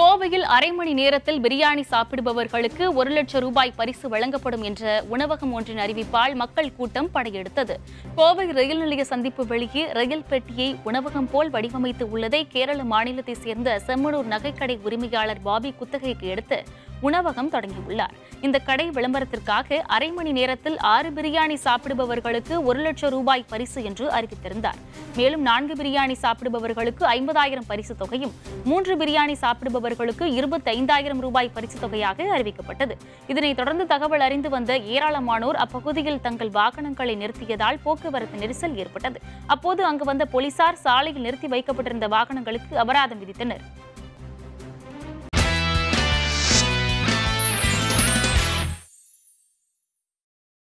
கோவையில் அரை மணி நேரத்தில் பிரியாணி சாப்பிடுபவர்களுக்கு ஒரு லட்சம் ரூபாய் பரிசு வழங்கப்படும் என்ற உணவகம் ஒன்றின் அறிவிப்பால் மக்கள் கூட்டம் படையெடுத்தது கோவை ரயில் நிலைய சந்திப்பு வெளியே ரயில் பெட்டியை உணவகம் போல் வடிவமைத்து உள்ளதை கேரள மாநிலத்தைச் சேர்ந்த செம்மனூர் நகைக்கடை உரிமையாளர் பாபி குத்தகைக்கு எடுத்து உணவகம் தொடங்கியுள்ளார் இந்த கடை விளம்பரத்திற்காக அரை மணி நேரத்தில் ஆறு பிரியாணி சாப்பிடுபவர்களுக்கு ஒரு லட்சம் ரூபாய் பரிசு என்று அறிவித்திருந்தார் மேலும் நான்கு பிரியாணி சாப்பிடுபவர்களுக்கு ஐம்பதாயிரம் பரிசு தொகையும் மூன்று பிரியாணி சாப்பிடுபவர்களுக்கு இருபத்தைந்தாயிரம் ரூபாய் பரிசு தொகையாக அறிவிக்கப்பட்டது இதனைத் தொடர்ந்து தகவல் அறிந்து வந்த ஏராளமானோர் அப்பகுதியில் தங்கள் வாகனங்களை நிறுத்தியதால் போக்குவரத்து நெரிசல் ஏற்பட்டது அப்போது அங்கு வந்த போலீசார் சாலையில் நிறுத்தி வைக்கப்பட்டிருந்த வாகனங்களுக்கு அபராதம் விதித்தனர்